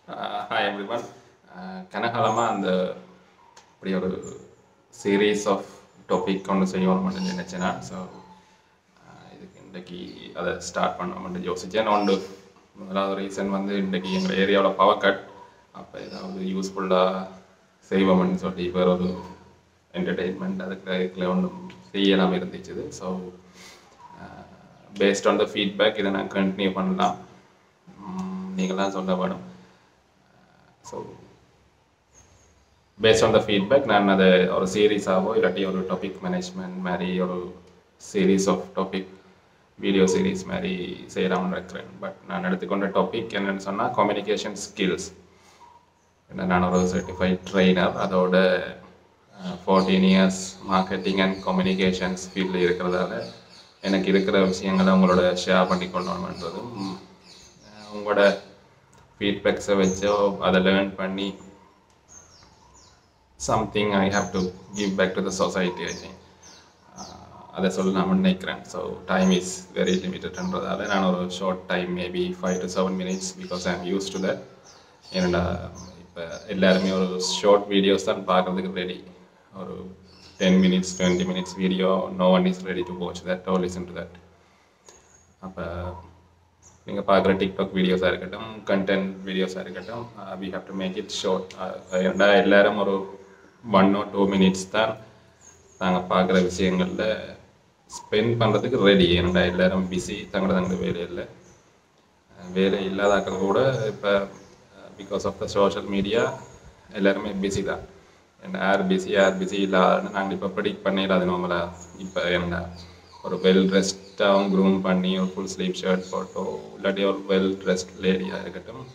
hi everyone கனகாலமாக அந்த இப்படி ஒரு சீரீஸ் ஆஃப் டாபிக் கொண்டு செய்யணும்னு நினச்சேன் நான் ஸோ இதுக்கு இன்றைக்கி அதை ஸ்டார்ட் பண்ணணும்னு யோசித்தேன் ஒன்று முதலாவது ரீசன் வந்து இன்றைக்கி எங்கள் ஏரியாவில் பவர் கட் அப்போ ஏதாவது யூஸ்ஃபுல்லாக செய்வோம்னு சொல்லி வேற ஒரு என்டர்டெயின்மெண்ட் அதுக்கு இதுக்குள்ள ஒன்றும் செய்யலாம் இருந்துச்சு so based on the feedback இதை நான் கண்டினியூ பண்ணலாம் நீங்களாம் சொல்ல வேணும் so based on the feedback நான் அதை ஒரு சீரீஸாவோ இல்லாட்டி ஒரு டாபிக் மேனேஜ்மெண்ட் மாதிரி ஒரு series of topic video series மாதிரி செய்யலாம்னு இருக்கிறேன் பட் நான் எடுத்துக்கொண்ட டாபிக் என்னன்னு சொன்னால் கம்யூனிகேஷன் ஸ்கில்ஸ் ஏன்னா நான் ஒரு சர்டிஃபைட் ட்ரெயினர் அதோட fourteen years marketing and communications ஃபீல்டில் இருக்கிறதால எனக்கு இருக்கிற விஷயங்களை உங்களோட ஷேர் பண்ணி கொள்ளணுன்றதும் உங்களோட ஃபீட்பேக்ஸை வச்சோ அதை லேர்ன் பண்ணி something I have to give back to the society I think அதை சொல்லலாம்னு நினைக்கிறேன் ஸோ டைம் இஸ் வெரி லிமிட்டட்ன்றதால நான் ஒரு short time maybe five to seven minutes because I am use to that என்னோட இப்போ எல்லாருமே ஒரு ஷார்ட் வீடியோஸ் தான் பார்க்குறதுக்கு ரெடி ஒரு ten minutes twenty minutes video no one is ready to watch that or listen to that அப்போ நீங்கள் பார்க்குற டிக்டாக் வீடியோஸாக இருக்கட்டும் கண்டென்ட் வீடியோஸாக இருக்கட்டும் we have to make it short ஏன்னா எல்லாரும் ஒரு ஒன் ஓ டூ மினிட்ஸ் தான் நாங்கள் பார்க்குற விஷயங்களில் ஸ்பெண்ட் பண்ணுறதுக்கு ரெடி ஏன்னா எல்லாரும் பிஸி தங்களோட தங்களோட வேலையில் வேலை இல்லாதாக்கள் கூட இப்போ because of the social media எல்லாருமே பிஸி தான் என்ன யார் பிஸி யார் பிஸி இல்லாதன்னு நாங்கள் இப்போ ப்ரிடிக் பண்ணிடாது நார்மலாக இப்போ என்ன ஒரு வெல் ட்ரெஸ்டாகவும் க்ரூம் பண்ணி ஒரு ஃபுல் ஸ்லீவ் ஷர்ட் போட்டோ இல்லாட்டி ஒரு வெல் ட்ரெஸ்ட் லேடியாக இருக்கட்டும்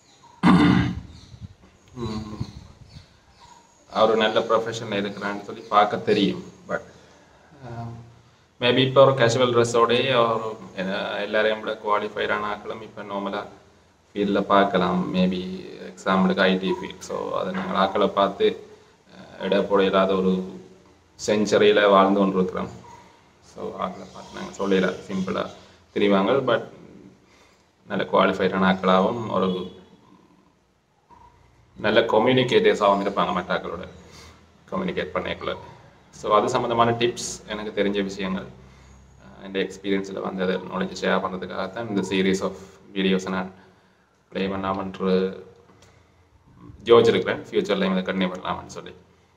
அவர் நல்ல ப்ரொஃபஷனில் இருக்கிறான்னு சொல்லி பார்க்க தெரியும் பட் மேபி இப்போ ஒரு கேஷுவல் ட்ரெஸ்ஸோடய ஒரு எல்லாரையும் விட குவாலிஃபைடான ஆக்களும் இப்போ நார்மலாக ஃபீல்டில் பார்க்கலாம் மேபி எக்ஸாம்பிளுக்கு ஐடி ஃபீல்ட் ஸோ அதை நாங்கள் ஆக்களை பார்த்து இட போட இல்லாத ஒரு செஞ்சுரியில் வாழ்ந்து கொண்டு இருக்கிறோம் ஸோ ஆக்களை பார்த்து நாங்கள் சொல்லிடலாம் சிம்பிளாக தெரிவாங்க பட் நல்ல குவாலிஃபைடான ஆக்களாகவும் ஒரு நல்ல கம்யூனிகேட்டர்ஸாகவும் இருப்பாங்க மற்ற ஆக்களோட கம்யூனிகேட் பண்ணிக்கல ஸோ அது சம்மந்தமான டிப்ஸ் எனக்கு தெரிஞ்ச விஷயங்கள் இந்த எக்ஸ்பீரியன்ஸில் வந்து அதை நாலேஜ் ஷேர் பண்ணுறதுக்காக தான் இந்த சீரீஸ் ஆஃப் வீடியோஸை நான் ப்ளே பண்ணலாமன்று யோசிச்சிருக்கிறேன் ஃப்யூச்சரில் இதை கண்டினியூ பண்ணலாம்னு சொல்லி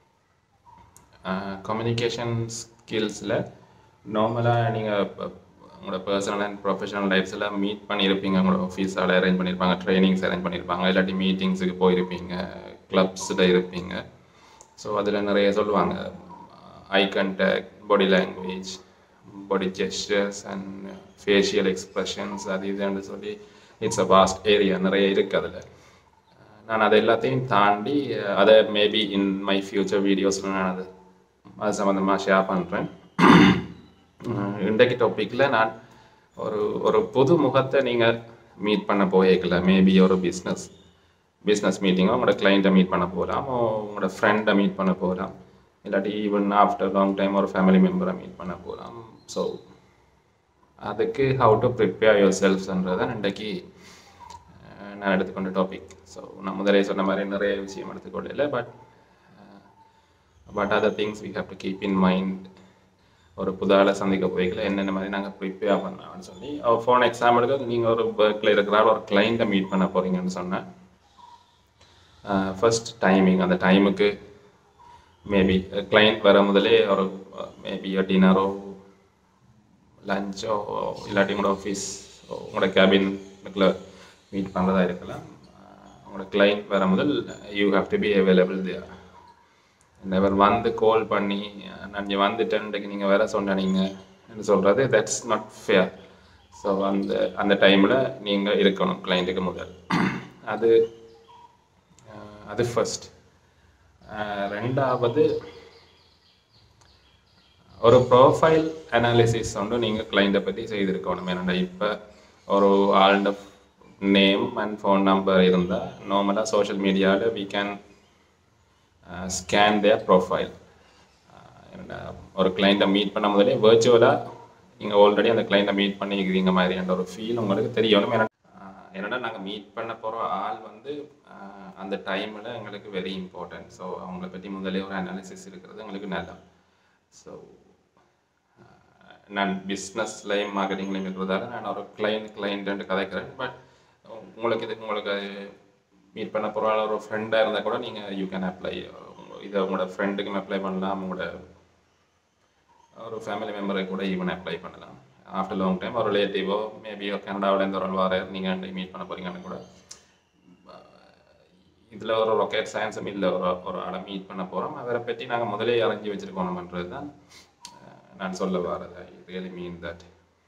கம்யூனிகேஷன் ஸ்கில்ஸில் நார்மலாக நீங்கள் உங்களோட பர்சனல் அண்ட் ப்ரொஃபஷனல் லைஃப்ஸில் மீட் பண்ணியிருப்பீங்க உங்களோட ஆஃபீஸால் அரேஞ்ச் பண்ணியிருப்பாங்க ட்ரைனிங்ஸ் அரேஞ்ச் பண்ணியிருப்பாங்க இல்லாட்டி மீட்டிங்ஸுக்கு போயிருப்பீங்க கிளப்ஸில் இருப்பீங்க ஸோ அதில் நிறைய சொல்லுவாங்க I conduct body language body gestures and facial expressions அது இதுன்னு சொல்லி இட்ஸ் அ வாஸ்ட் ஏரியா நிறைய இருக்குது அதில் நான் அதை எல்லாத்தையும் தாண்டி அதை மேபி இன் மை ஃப்யூச்சர் வீடியோஸில் நான் அது அது சம்மந்தமாக ஷேர் பண்ணுறேன் இன்றைக்கு டாப்பிக்கில் நான் ஒரு ஒரு புது முகத்தை நீங்கள் மீட் பண்ண போயிருக்கல மேபி ஒரு பிஸ்னஸ் பிஸ்னஸ் மீட்டிங்கோ உங்களோட கிளைண்ட்டை மீட் பண்ண போகலாம் உங்களோட ஃப்ரெண்டை மீட் பண்ண போகலாம் இல்லாட்டி ஈவன் ஆஃப்டர் லாங் டைம் ஒரு ஃபேமிலி மெம்பரை மீட் பண்ண போகலாம் ஸோ அதுக்கு ஹவு டு ப்ரிப்பேர் யுவர் செல்ஃப்ஸ்ன்றதை இன்றைக்கு நான் எடுத்துக்கொண்ட டாபிக் ஸோ நான் முதலே சொன்ன மாதிரி நிறைய விஷயம் எடுத்துக்கொள்ளல but but other things we have to keep in mind ஒரு புதால சந்திக்க போய்க்கல என்னென்ன மாதிரி நாங்கள் ப்ரிப்பேர் பண்ணலாம்னு சொல்லி ஃபோன் எக்ஸாம்பிளுக்கு நீங்கள் ஒரு ஒர்க்கில் இருக்கிறார் ஒரு கிளைண்ட்டை மீட் பண்ண போகிறீங்கன்னு சொன்னேன் ஃபர்ஸ்ட் டைமிங் அந்த டைமுக்கு மேபி கிளைண்ட் வர முதலே ஒரு மேபி டின்னரோ லஞ்சோ இல்லாட்டி உங்களோட ஆஃபீஸ் உங்களோட கேபின்ல மீட் பண்ணுறதா இருக்கலாம் உங்களோட கிளைண்ட் வர முதல் you have to be available there never வந்து கால் பண்ணி நான் இங்கே வந்துட்டேன் நீங்கள் வேற சொன்னீங்க சொல்கிறது தட்ஸ் நாட் ஃபேர் ஸோ அந்த அந்த டைமில் நீங்கள் இருக்கணும் கிளைண்ட்டுக்கு முதல் அது அது ஃபர்ஸ்ட் ரெண்டாவது ஒரு ப்ரோஃபைல் அனாலிசிஸ் வந்து நீங்கள் கிளைண்ட்டை பற்றி செய்திருக்கணும் ஏன்னா இப்போ ஒரு ஆல்ட நேம் அண்ட் ஃபோன் நம்பர் இருந்தால் நார்மலாக சோஷியல் மீடியாவில் we can scan their profile ஒரு கிளைண்ட்டை மீட் பண்ண முதலே வேர்ச்சுவலாக நீங்கள் ஆல்ரெடி அந்த கிளைண்ட்டை மீட் பண்ணிக்கிறீங்க மாதிரியான ஒரு ஃபீல் உங்களுக்கு தெரியணும் ஏன்னா ஏன்னா நாங்கள் மீட் பண்ண போகிற ஆள் வந்து ஆஹ், அந்த டைமில் எங்களுக்கு வெரி இம்பார்ட்டன்ட் ஸோ அவங்கள பற்றி முதலே ஒரு அனாலிசிஸ் இருக்கிறது எங்களுக்கு நல்லா ஸோ நான் பிஸ்னஸ்லையும் மார்க்கெட்டிங்லையும் இருக்கிறதால நான் ஒரு கிளைண்ட் கிளைண்ட்டு கதைக்கிறேன் பட் உங்களுக்கு இது உங்களுக்கு மீட் பண்ண போகிற ஒரு ஃப்ரெண்டாக இருந்தால் கூட நீங்கள் யூ கேன் அப்ளை இதை உங்களோட ஃப்ரெண்டுக்கும் அப்ளை பண்ணலாம் உங்களோட ஒரு ஃபேமிலி மெம்பருக்கு கூட ஈவன் அப்ளை பண்ணலாம் ஆஃப்டர் லாங் டைம் ஒரு ரிலேட்டிவோ மேபி கனடாவிலேருந்து ஒரு ஆள் வர நீங்கள் மீட் பண்ண போகிறீங்கன்னு கூட இதில் ஒரு ரொக்கெட் சயின்ஸும் இல்லை ஒரு ஒரு ஆளை மீட் பண்ண போகிறோம் அவரை பற்றி நாங்கள் முதலே அறிஞ்சு வச்சுருக்கோணுமன்றது தான் அஹ், நான் சொல்ல வரது ஐ ரியலி மீன் தட்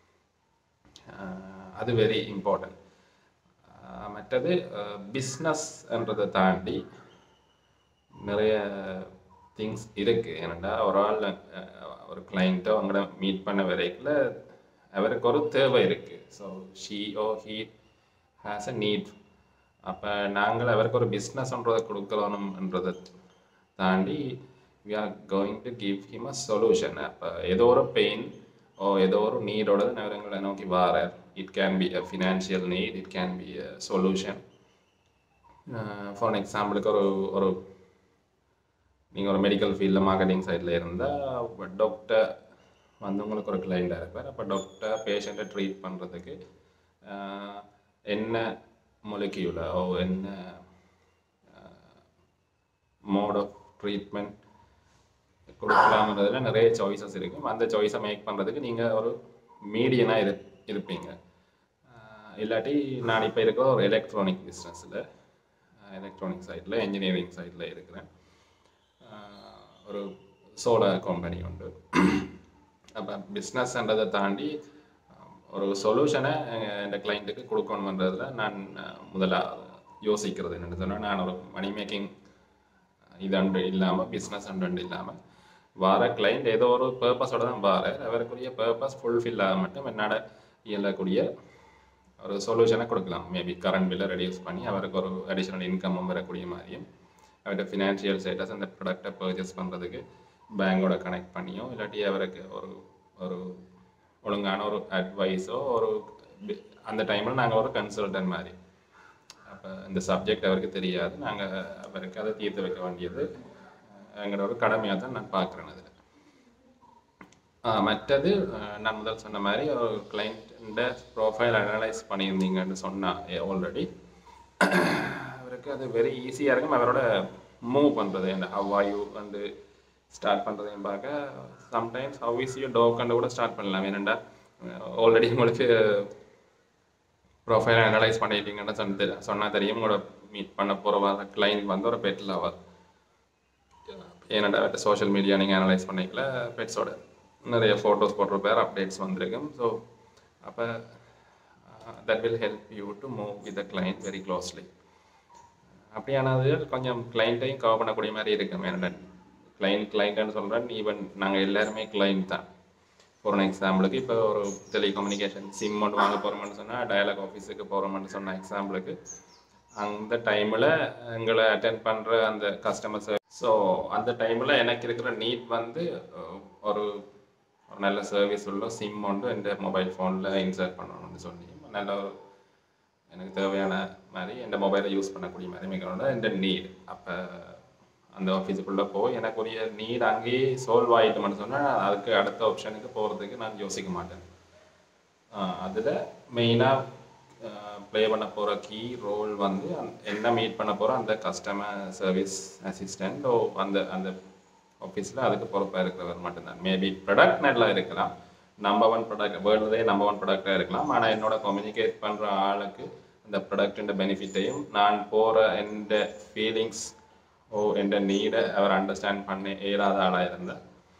அது வெரி இம்பார்ட்டன்ட் மற்றது பிஸ்னஸ்ன்றதை தாண்டி நிறைய திங்ஸ் இருக்குது ஏன்னா ஒரு ஆள் அஹ், ஒரு கிளைண்ட்டோ அவங்கள மீட் பண்ண வரைக்குள்ள அவருக்கு ஒரு தேவை இருக்குது so she or he has a need அப்போ நாங்கள் அவருக்கு ஒரு பிஸ்னஸ்ன்றதை கொடுக்கணும்ன்றதை தாண்டி we are going to give him a solution அப்போ ஏதோ ஒரு பெயின் ஓ ஏதோ ஒரு நீடோட நகரங்களை நோக்கி வாரார் it can be a financial need it can be a solution for எக்ஸாம்பிளுக்கு ஒரு ஒரு நீங்கள் ஒரு மெடிக்கல் ஃபீல்டில் மார்க்கெட்டிங் சைடில் இருந்தால் டாக்டர் வந்து உங்களுக்கு ஒரு கிளைண்டாக இருப்பார் அப்போ டாக்டர் பேஷண்ட்டை ட்ரீட் பண்ணுறதுக்கு என்ன மொலிக்யூல ஓ என்ன மோட் ஆஃப் ட்ரீட்மெண்ட் கொடுக்கலாம்ன்றதுல நிறைய சாய்ஸஸ் இருக்கும் அந்த சாய்ஸை மேக் பண்ணுறதுக்கு நீங்கள் ஒரு மீடியனாக இரு இருப்பீங்க ஆஹ் இல்லாட்டி நான் இப்போ இருக்கிற ஒரு எலக்ட்ரானிக் பிஸ்னஸில் எலக்ட்ரானிக் சைடில் இன்ஜினியரிங் சைடில் இருக்கிறேன் ஆஹ் ஒரு சோலார் கம்பெனி உண்டு அப்போ பிஸ்னஸ்ன்றதை தாண்டி ஆஹ் ஒரு சொல்யூஷனை என் கிளைண்ட்டுக்கு கொடுக்கணுன்றதுல நான் ஆஹ் முதல்ல யோசிக்கிறது என்னென்னு சொன்னால் நான் ஒரு மணி மேக்கிங் இது அண்டு இல்லாமல் பிஸ்னஸ் அண்டு இல்லாமல் வார கிளைண்ட் ஏதோ ஒரு பர்பஸோட தான் வார அவருக்குரிய பர்பஸ் ஃபுல்ஃபில் ஆக மட்டும் என்னோட இயலக்கூடிய ஒரு சொல்யூஷனை கொடுக்கலாம் மேபி கரண்ட் பில்லை ரெடியூஸ் பண்ணி அவருக்கு ஒரு அடிஷ்னல் இன்கமும் வரக்கூடிய மாதிரியும் அவர்கிட்ட ஃபினான்ஷியல் ஸ்டேட்டஸ் அந்த ப்ராடக்டை பர்ச்சேஸ் பண்ணுறதுக்கு பேங்கோட கனெக்ட் பண்ணியோ இல்லாட்டி அவருக்கு ஒரு ஒரு ஒழுங்கான ஒரு அட்வைஸோ ஒரு பி- அந்த டைமில் நாங்கள் ஒரு கன்சல்டன்ட் மாதிரி அப்போ இந்த சப்ஜெக்ட் அவருக்கு தெரியாது நாங்கள் அவருக்கு அதை தீர்த்து வைக்க வேண்டியது அஹ், எங்களோட ஒரு கடமையாக தான் நான் பார்க்குறேன் அதில் மற்றது அஹ், நான் முதல் சொன்ன மாதிரி ஒரு கிளைண்ட ப்ரொஃபைல் அனலைஸ் பண்ணியிருந்தீங்கன்னு சொன்னா ஆல்ரெடி அவருக்கு அது வெரி ஈஸியாக இருக்கும் அவரோட மூவ் பண்ணுறது அந்த ஹவ் ஆர் யூ வந்து ஸ்டார்ட் பண்ணுறதையும் பார்க்க sometimes how is you talk கண்டு கூட ஸ்டார்ட் பண்ணலாம் ஏனெண்டா ஆல்ரெடி உங்களுக்கு ப்ரொஃபைல் அனலைஸ் பண்ணிட்டீங்கன்னு சொன்ன சொன்னால் தெரியும் உங்களோட மீட் பண்ண போகிற கிளைண்ட் வந்து ஒரு பெட் லவர் ஏன்னா சோஷியல் மீடியா நீங்கள் அனலைஸ் பண்ணிக்கல பெட்ஸோட நிறைய ஃபோட்டோஸ் போட்டிருப்பார் அப்டேட்ஸ் வந்திருக்கும் ஸோ அப்போ that will help you to move with the client very closely அப்படியானது கொஞ்சம் கிளைண்ட்டையும் கவர் பண்ணக்கூடிய மாதிரி இருக்கும் ஏன்னா கிளைண்ட் கிளைண்ட்னு சொல்கிறேன் ஈவன் நாங்கள் எல்லாருமே கிளைண்ட் தான் ஃபார் எக்ஸாம்பிளுக்கு இப்போ ஒரு டெலிகம்யூனிகேஷன் சிம் ஒன்று வாங்க போகிறோம்னு சொன்னால் டயலாக் ஆஃபீஸுக்கு போகிறோம்னு சொன்ன எக்ஸாம்பிளுக்கு அந்த டைமில் எங்களை அட்டென்ட் பண்ணுற அந்த கஸ்டமர் ஸோ அந்த டைமில் எனக்கு இருக்கிற நீட் வந்து அஹ், ஒரு ஒரு நல்ல சர்வீஸ் உள்ள சிம் ஒன்று என் மொபைல் ஃபோனில் இன்சர்ட் பண்ணணும்னு சொல்லி நல்ல ஒரு எனக்கு தேவையான மாதிரி என் மொபைலை யூஸ் பண்ணக்கூடிய மாதிரி மிக என் நீட் அப்போ அந்த ஆஃபீஸுக்குள்ளே போய் எனக்குரிய நீட் அங்கேயே சால்வ் ஆகிட்டோம்னு சொன்னால் அதுக்கு அடுத்த ஆப்ஷனுக்கு போகிறதுக்கு நான் யோசிக்க மாட்டேன் அதில் மெயினாக ப்ளே பண்ண போகிற கீ ரோல் வந்து அந்த- என்ன மீட் பண்ண போகிற அந்த கஸ்டமர் சர்வீஸ் அசிஸ்டண்ட் ஓ அந்த அந்த ஆஃபீஸில் அதுக்கு பொறுப்பாக இருக்கிறவர் மட்டும்தான் மேபி ப்ராடக்ட் நல்லா இருக்கலாம் நம்பர் ஒன் ப்ராடக்ட் வேர்ல்டுலே நம்பர் ஒன் ப்ராடக்டாக இருக்கலாம் ஆனால் என்னோட கம்யூனிகேட் பண்ணுற ஆளுக்கு அந்த ப்ராடக்டின் பெனிஃபிட்டையும் நான் போகிற எந்த ஃபீலிங்ஸ் ஓ எந்த நீடை அவர் அண்டர்ஸ்டாண்ட் பண்ண இயலாத ஆளாக இருந்தால்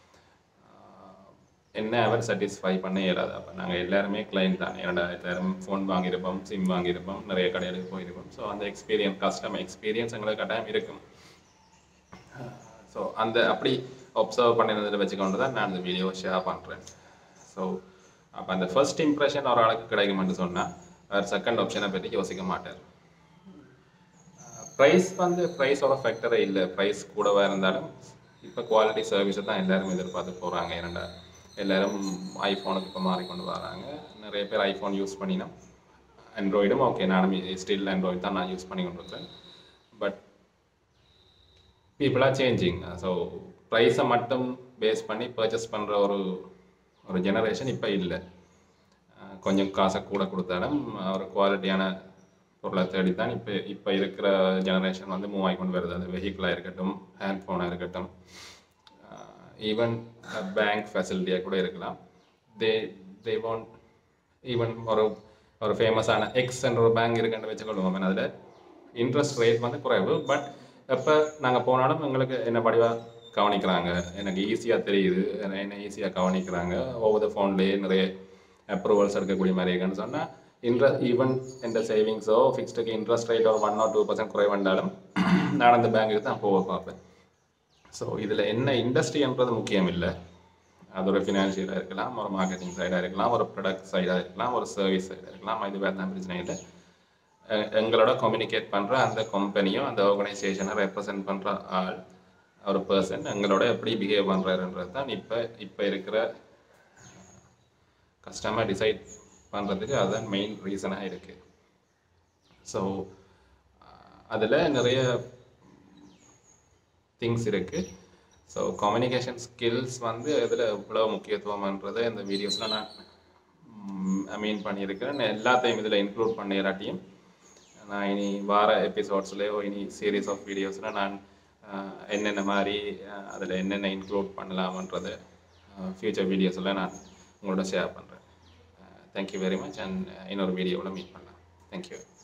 என்ன அவர் சாட்டிஸ்ஃபை பண்ண இயலாது அப்போ நாங்கள் எல்லாருமே கிளைண்ட் தான் ஏன்னா எல்லாரும் ஃபோன் வாங்கியிருப்போம் சிம் வாங்கியிருப்போம் நிறைய கடைகளுக்கு போயிருப்போம் ஸோ அந்த எக்ஸ்பீரியன்ஸ் கஸ்டமர் எக்ஸ்பீரியன்ஸ் எங்களுக்கு கட்டாயம் இருக்கும் ஸோ அந்த அப்படி ஒப்சர்வ் பண்ணினதில் வச்சுக்கொண்டு தான் நான் இந்த வீடியோ ஷேர் பண்ணுறேன் ஸோ அப்போ அந்த ஃபர்ஸ்ட் இம்ப்ரெஷன் ஒரு ஆளுக்கு கிடைக்கும்னு சொன்னால் அவர் செகண்ட் ஆப்ஷனை பற்றி யோசிக்க மாட்டார் ப்ரைஸ் வந்து ப்ரைஸோட ஃபேக்டரே இல்லை ப்ரைஸ் கூடவா இருந்தாலும் இப்போ குவாலிட்டி சர்வீஸை தான் எல்லாரும் எதிர்பார்த்து போகிறாங்க ஏன்னா எல்லாரும் ஐஃபோனுக்கு இப்போ மாறிக்கொண்டு வராங்க நிறைய பேர் ஐஃபோன் யூஸ் பண்ணினா ஆண்ட்ராய்டும் ஓகே நானும் ஸ்டில் ஆண்ட்ராய்டு தான் நான் யூஸ் பண்ணி கொண்டு இருக்கேன் but people are changing so ப்ரைஸை மட்டும் பேஸ் பண்ணி பர்ச்சேஸ் பண்ணுற ஒரு ஒரு ஜெனரேஷன் இப்போ இல்லை அஹ் கொஞ்சம் காசை கூட கொடுத்தாலும் ஒரு குவாலிட்டியான பொருளை தேடி தான் இப்போ இப்போ இருக்கிற ஜெனரேஷன் வந்து மூவ் ஆகி கொண்டு வருது அது வெஹிக்கிளாக இருக்கட்டும் ஹேண்ட்ஃபோனாக இருக்கட்டும் ஈவன் பேங்க் ஃபெசிலிட்டியாக கூட இருக்கலாம் தே தே வாண்ட் ஈவன் ஒரு ஒரு ஃபேமஸான எக்ஸ் என்ற ஒரு பேங்க் இருக்குன்னு வச்சுக்கொள்வோம் அதில் இன்ட்ரெஸ்ட் ரேட் வந்து குறைவு பட் எப்போ நாங்கள் போனாலும் எங்களுக்கு என்ன படிவாக கவனிக்கிறாங்க எனக்கு ஈஸியாக தெரியுது என்ன- என்ன ஈஸியாக கவனிக்கிறாங்க ஒவ்வொரு ஃபோன்லேயே நிறைய அப்ரூவல்ஸ் இருக்கக்கூடிய மாதிரி இருக்குன்னு சொன்னால் இன்ட்ர ஈவன் இந்த சேவிங்ஸோ ஃபிக்ஸ்டுக்கு இன்ட்ரெஸ்ட் ரேட் ஒரு ஒன் ஆர் டூ பர்சன்ட் குறைவண்டாலும் நான் அந்த பேங்க்குக்கு தான் போக பார்ப்பேன் ஸோ இதில் என்ன இண்டஸ்ட்ரின்றது முக்கியம் இல்லை அது ஒரு ஃபினான்ஷியலாக இருக்கலாம் ஒரு மார்க்கெட்டிங் சைடாக இருக்கலாம் ஒரு ப்ராடக்ட் சைடாக இருக்கலாம் ஒரு சர்வீஸ் சைடாக இருக்கலாம் இது வேறு தான் பிரச்சனை இல்லை எ- எங்களோட கம்யூனிகேட் பண்ணுற அந்த கம்பெனியும் அந்த ஆர்கனைசேஷனை ரெப்ரசன்ட் பண்ணுற ஆள் ஒரு பர்சன் எங்களோட எப்படி பிஹேவ் பண்ணுறாருன்றது தான் இப்போ இப்போ இருக்கிற கஸ்டமர் டிசைட் பண்ணுறதுக்கு அதுதான் மெயின் ரீசனாக இருக்குது ஸோ அதில் நிறைய திங்ஸ் இருக்குது ஸோ கம்யூனிகேஷன் ஸ்கில்ஸ் வந்து இதில் எவ்வளோ முக்கியத்துவம்ன்றதை இந்த வீடியோஸில் நான் ஐ மீன் பண்ணியிருக்கிறேன் நான் எல்லாத்தையும் இதில் இன்க்ளூட் பண்ண இல்லாட்டியும் நான் இனி வார எபிசோட்ஸ்லேயோ இனி சீரீஸ் ஆஃப் வீடியோஸில் நான் அஹ், என்னென்ன மாதிரி அதில் என்னென்ன இன்க்ளூட் பண்ணலாமன்றதை ஃப்யூச்சர் வீடியோஸில் நான் உங்களோட ஷேர் பண்ணுறேன் தேங்க்யூ வெரி மச் அண்ட் இன்னொரு வீடியோவில் மீட் பண்ணலாம் தேங்க்யூ